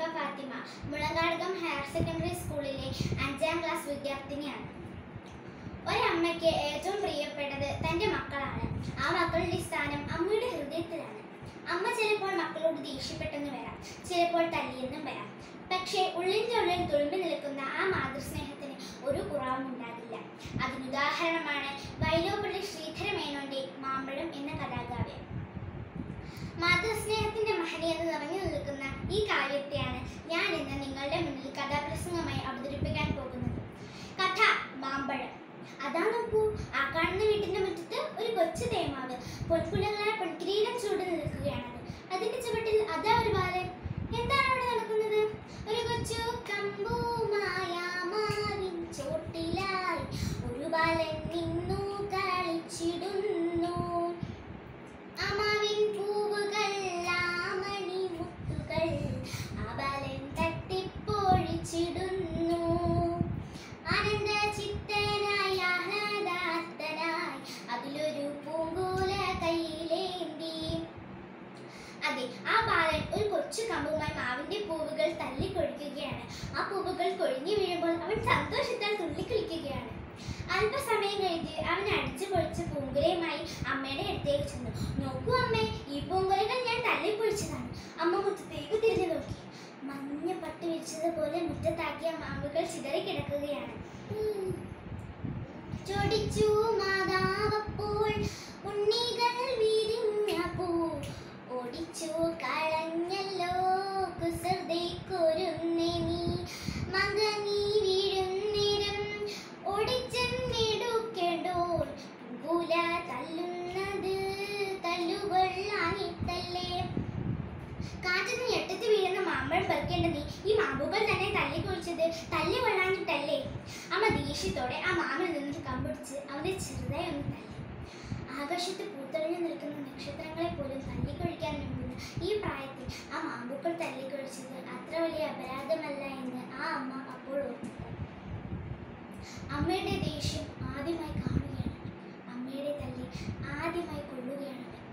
Fathima മുളങ്കാടകം higher secondary സ്കൂളിലെ അഞ്ചാം class വിദ്യാർത്ഥിനിയാണ് ഒരമ്മയ്ക്ക് ഏറ്റവും പ്രിയപ്പെട്ടത് തൻ്റെ മക്കളാണ് ആ മക്കളുടെ സ്ഥാനം അമ്മയുടെ ഹൃദയത്തിലാണ് അമ്മ ചിലപ്പോൾ മക്കളോട് ദേഷ്യപ്പെട്ടെന്ന് വരാം ചിലപ്പോൾ തല്ലിയെന്നും വരാം പക്ഷേ ഉള്ളിൻ്റെ ഉള്ളിൽ തുളുമ്പി നിൽക്കുന്ന ആ മാതൃസ്നേഹത്തിന് ഒരു കുറവും ഉണ്ടാകില്ല അതിനുദാഹരണമാണ് വൈലോപ്പള്ളി ശ്രീധര മേനോന്റെ മാമ്പഴം എന്ന കഥാകാവ്യം മാതൃസ്നേഹത്തിന്റെ മഹനീയത നിറഞ്ഞു നിൽക്കുന്ന ഈ കാവ്യത്തെയാണ് ഞാൻ ഇന്ന് നിങ്ങളുടെ മുന്നിൽ കഥാപ്രസംഗമായി അവതരിപ്പിക്കാൻ പോകുന്നത് കഥ മാമ്പഴം അതാ നോക്കൂ ആ കാണുന്ന വീട്ടിന്റെ മുറ്റത്ത് ഒരു കൊച്ചു തേമാവ് പൊൻകുലങ്ങളായ പൊൻകിരീടം ചൂട് നിൽക്കുകയാണത് അതിന്റെ ചുവട്ടിൽ അതാ ഒരു ബാലൻ എന്താണ് അവിടെ നടക്കുന്നത് ഒരു കൊച്ചു കമ്പുമായ മാവിൻ ചോട്ടിലായി ഒരു ബാലൻ നിന്നു കളിച്ചിടുന്നു അമാവിൻ പൂവുകൾ ആമണി മുത്തുകൾ അബലൻ തട്ടിപ്പൊഴിച്ചിടുന്നു ആനന്ദ ചിത്തനായി ആഹ്ലാദാത്തനായി അതിലൊരു പൂങ്കൂല കയ്യിലേന്തി അതെ ആ ബാലൻ ഒരു കൊച്ചു കമ്പുമായി മാവിന്റെ പൂവുകൾ തല്ലിക്കൊഴിക്കുകയാണ് ആ പൂവുകൾ കൊഴിഞ്ഞു വീഴുമ്പോൾ അവൻ സന്തോഷത്താൽ തുള്ളിക്കളിക്കുകയാണ് അല്പസമയം കഴിഞ്ഞ് അവൻ അടിച്ചു പൊളിച്ച പൂങ്കുലയുമായി അമ്മയുടെ അടുത്തേക്ക് ചെന്നു നോക്കൂ അമ്മേ ഈ പൂങ്കുലകൾ ഞാൻ തല്ലിപ്പൊഴിച്ചതാണ് അമ്മ മുറ്റത്തേക്ക് തിരിഞ്ഞു നോക്കി മഞ്ഞ പട്ട് വിരിച്ചതുപോലെ മുറ്റത്താക്കിയ മാവുകൾ ചിതറി കിടക്കുകയാണ് ചൊടിച്ചു മാതാവപ്പോൾ ഉണ്ണികൾ വിരിഞ്ഞ പൂ ഓടിച്ചു കളഞ്ഞല്ലോ കുസൃതിക്കൊരുന്നെ നീ മകനീ വീഴുന്നേരം ഓടിച്ചെന്നെടുക്കേണ്ടോർ പൂല തല്ലുന്നത് തല്ലുകൊള്ളാനിട്ടല്ലേ കാറ്റിന് ഞെട്ടത്തി വീഴുന്ന മാമ്പഴം പെറുക്കേണ്ട നീ ഈ മാമ്പുകൾ തന്നെ തല്ലി കുഴിച്ചത് തല്ലി കൊള്ളാനിട്ടല്ലേ അമ്മ ദേഷ്യത്തോടെ ആ മാമിൽ നിന്നിട്ട് കമ്പൊടിച്ച് അവനെ ചെറുതായി ഒന്ന് തല്ലി ആകാശത്ത് പൂത്തളിഞ്ഞു നിൽക്കുന്ന നക്ഷത്രങ്ങളെ പോലും തല്ലിക്കൊഴിക്കാൻ ഒരുങ്ങുന്ന ഈ പ്രായത്തിൽ ആ മാമ്പുക്കൾ തല്ലിക്കൊഴിച്ചത് അത്ര വലിയ അപരാധമല്ല എന്ന് ആ അമ്മ അപ്പോൾ ഓർത്തു അമ്മയുടെ ദേഷ്യം ആദ്യമായി കാണുകയാണ് അമ്മയുടെ തല്ലി ആദ്യമായി കൊള്ളുകയാണ് അവൻ.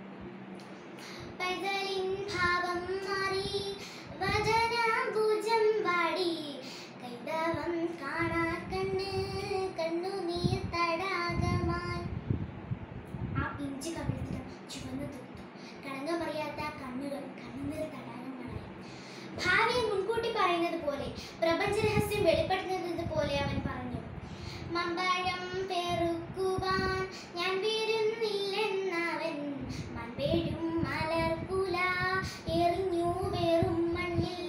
പൈതലിൻ ഭാവം മാറി വചനാഭുജം വാടി കൈതവം കാണാ കണ്ണ് കണ്ണുനീർ തടാകമായി ആ പിഞ്ചു കവിളത്തിലും ചുവന്നു തൊട്ടു കളങ്കമറിയാത്ത കണ്ണുകൾ കണ്ണുനീർ തടാകങ്ങളായി ഭാവിയെ മുൻകൂട്ടി പറയുന്നത് പോലെ പ്രപഞ്ച രഹസ്യം വെളിപ്പെടുത്തുന്നത് പോലെ അവൻ പറഞ്ഞു മമ്പഴം പെറുക്കുവാൻ ഞാൻ വരുന്നില്ലെന്നവൻ മൺപേഴും മലർക്കുല എറിഞ്ഞു വേറും മണ്ണിൽ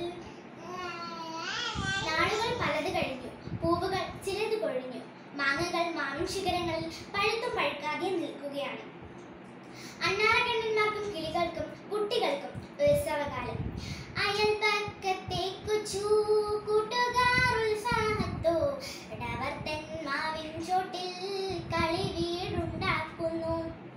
നാളുകൾ പലത് കഴിഞ്ഞു പൂവുകൾ ചിലത് കൊഴിഞ്ഞു മാങ്ങകൾ മാവിൻ ശിഖരങ്ങളിൽ പഴുത്തും പഴുക്കാതെ നിൽക്കുകയാണ് അണ്ണാറക്കണ്ണന്മാർക്കും കിളികൾക്കും കുട്ടികൾക്കും ഉത്സവകാലം അയൽപക്കത്തെ കൊച്ചു കൂട്ടുകാർ ഉത്സാഹത്തോ ഇടവർത്തൻ മാവിൻ ചോട്ടിൽ കളി വീടുണ്ടാക്കുന്നു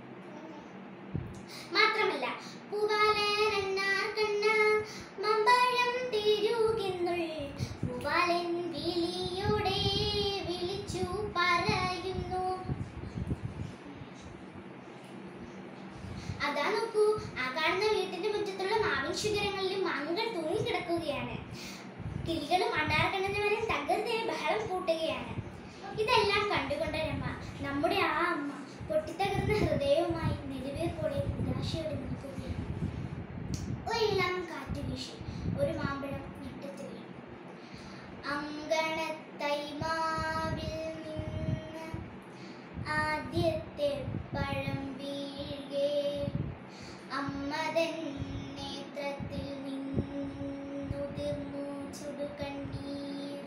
മാത്രമല്ല പൂവാലനണ്ണാർ കണ്ണ മമ്പഴം തിരുകെന്നുൾ പൂവാലൻ വിളിയോടെ വിളിച്ചു പറയുന്നു അതാ നോക്കൂ ആ കാണുന്ന വീട്ടിന്റെ മുറ്റത്തുള്ള മാവിൻ ശിഖരങ്ങളിലും മാങ്ങകൾ തൂങ്ങിക്കിടക്കുകയാണ് കിളികളും അണ്ടാർക്കണ്ണന്മാരും തകർത്തെ ബഹളം കൂട്ടുകയാണ് ഇതെല്ലാം കണ്ടുകൊണ്ട രമ നമ്മുടെ ആ അമ്മ പൊട്ടിത്തകർന്ന ഹൃദയവുമായി നെടുവീർപ്പോടെ നിരാശയോടെ നിൽക്കുകയാണ് ഒരിളം കാറ്റ് വീശി ഒരു മാമ്പഴം ഞെട്ടത്ത് വീണു അങ്കണത്തൈ മാവിൽ നിന്ന് ആദ്യത്തെ പഴം വീഴുകേ അമ്മതൻ നേത്രത്തിൽ നിന്നുതിർന്നു ചുടുകണ്ണീർ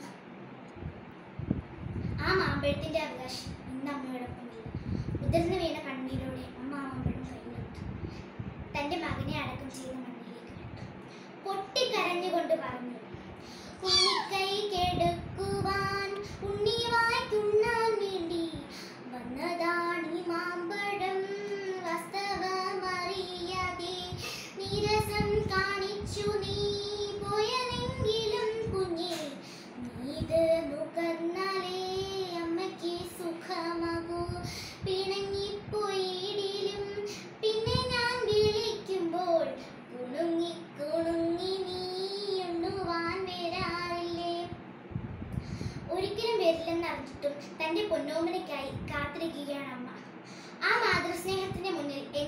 ആ മാമ്പഴത്തിന്റെ അവകാശം ഇന്ന് അമ്മയോടൊപ്പമില്ല ഉതിർന്നു വീണ കണ്ണീരോടെ അമ്മ ആ മാമ്പഴം കയ്യിലെടുത്തു തന്റെ മകനെ അടക്കം ചെയ്ത മണ്ണിലേക്ക് വിട്ടു പൊട്ടിക്കരഞ്ഞുകൊണ്ട് പറഞ്ഞു ഉണ്ണിക്കൈ കെടുക്കുവാൻ ഉണ്ണിവായി തുണ്ണാൻ വേണ്ടി വന്നതാണി മാമ്പഴം വാസ്തവമറിയാതെ നീരസം കാണിച്ചു നീ പോയതെങ്കിലും കുഞ്ഞെ നീത് നുകർന്നാലേ അമ്മയ്ക്ക് സുഖമാകൂ പിണങ്ങിപ്പോയിടിലും പിന്നെ ഞാൻ വിളിക്കുമ്പോൾ കുണുങ്ങി കുണുങ്ങി നീ ഒന്നു സാധിച്ചിട്ടും തന്റെ പൊന്നോമനയ്ക്കായി കാത്തിരിക്കുകയാണ് അമ്മ ആ മാതൃസ്നേഹത്തിന്റെ മുന്നിൽ